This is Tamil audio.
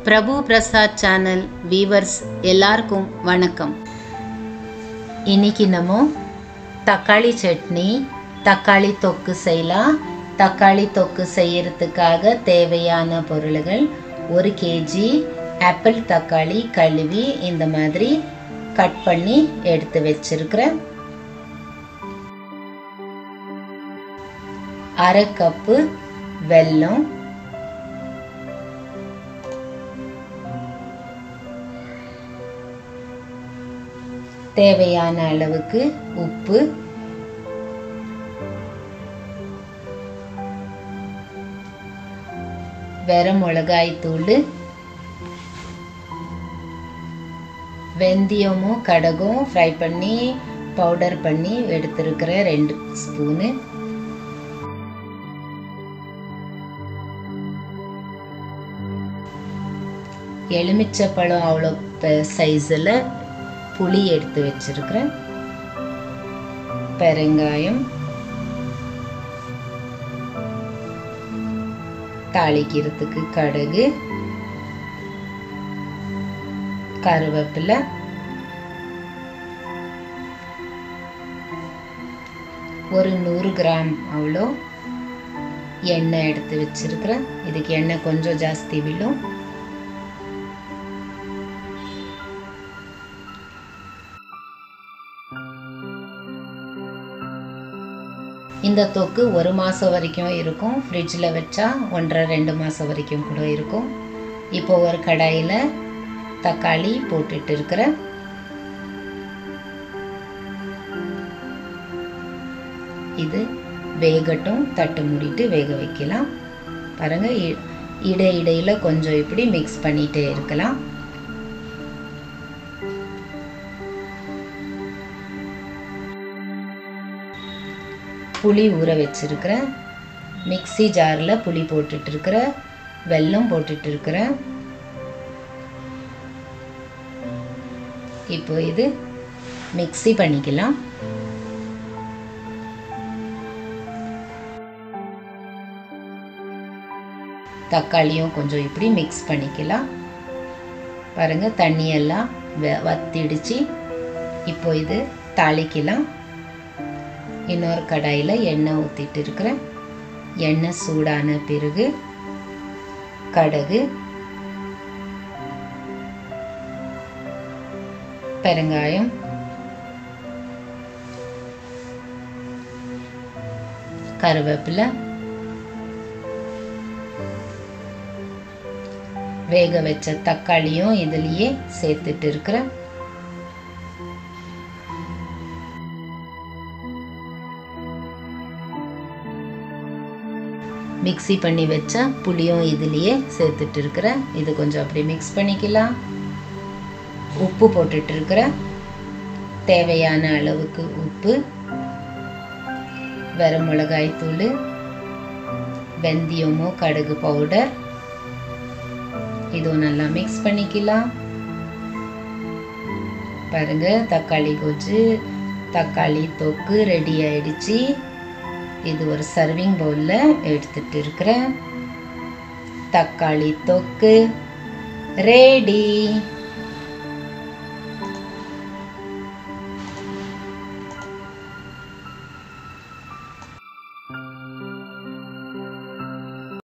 பிரபு பிரசாத் சேனல் வீவர்ஸ் எல்லாருக்கும் வணக்கம் இன்னைக்கு நம்ம தக்காளி சட்னி தக்காளி தொக்கு செய்யலாம் தக்காளி தொக்கு செய்யறதுக்காக தேவையான பொருள்கள் ஒரு கேஜி ஆப்பிள் தக்காளி கழுவி இந்த மாதிரி கட் பண்ணி எடுத்து வச்சிருக்கிறேன் அரை கப்பு வெல்லம் தேவையான அளவுக்கு உப்பு வெற மிளகாய் தூள் வெந்தயமும் கடகும் ஃப்ரை பண்ணி பவுடர் பண்ணி எடுத்திருக்கிற ரெண்டு ஸ்பூனு எலுமிச்சை பழம் அவ்வளோ சைஸில் புளி எடுத்து வச்சிருக்கிறேன் பெருங்காயம் தாளிக்கிறதுக்கு கடுகு கருவேப்பிலை ஒரு நூறு கிராம் அவ்வளோ எண்ணெய் எடுத்து வச்சிருக்கிறேன் இதுக்கு எண்ணெய் கொஞ்சம் ஜாஸ்தி விழும் இந்த தொக்கு ஒரு மாதம் வரைக்கும் இருக்கும் ஃப்ரிட்ஜில் வச்சா ஒன்றரை ரெண்டு மாதம் வரைக்கும் கூட இருக்கும் இப்போ ஒரு கடாயில் தக்காளி போட்டுட்டு இருக்கிறேன் இது வேகட்டும் தட்டு மூடிட்டு வேக வைக்கலாம் பாருங்க இட இடையில கொஞ்சம் இப்படி மிக்ஸ் பண்ணிட்டே இருக்கலாம் புளி ஊற வச்சிருக்கிறேன் மிக்சி ஜாரில் புளி போட்டுட்டு இருக்கிற வெல்லம் போட்டுட்டு இருக்கிறேன் இப்போ இது மிக்சி பண்ணிக்கலாம் தக்காளியும் கொஞ்சம் இப்படி மிக்ஸ் பண்ணிக்கலாம் பாருங்க தண்ணியெல்லாம் வத்திடுச்சு இப்போ இது தாளிக்கலாம் இன்னொரு கடாயில் எண்ணெய் ஊற்றிட்டு இருக்கிறேன் எண்ணெய் சூடான பிறகு கடுகு பெருங்காயம் கருவேப்பிலை வேக வச்ச தக்காளியும் இதுலயே சேர்த்துட்டு இருக்கிறேன் மிக்சி பண்ணி வச்ச புளியும் இதுலேயே சேர்த்துட்டு இருக்கிறேன் இது கொஞ்சம் அப்படி மிக்ஸ் பண்ணிக்கலாம் உப்பு போட்டுட்டு இருக்கிறேன் தேவையான அளவுக்கு உப்பு வெற மிளகாய் தூள் வெந்தயமோ கடுகு பவுடர் இதுவும் நல்லா மிக்ஸ் பண்ணிக்கலாம் பாருங்க தக்காளி கொஜ்ஜு தக்காளி தொக்கு ரெடி ஆயிடுச்சு இது ஒரு சர்விங் பவுலில் எடுத்துட்டு இருக்கிறேன் தக்காளி தொக்கு ரெடி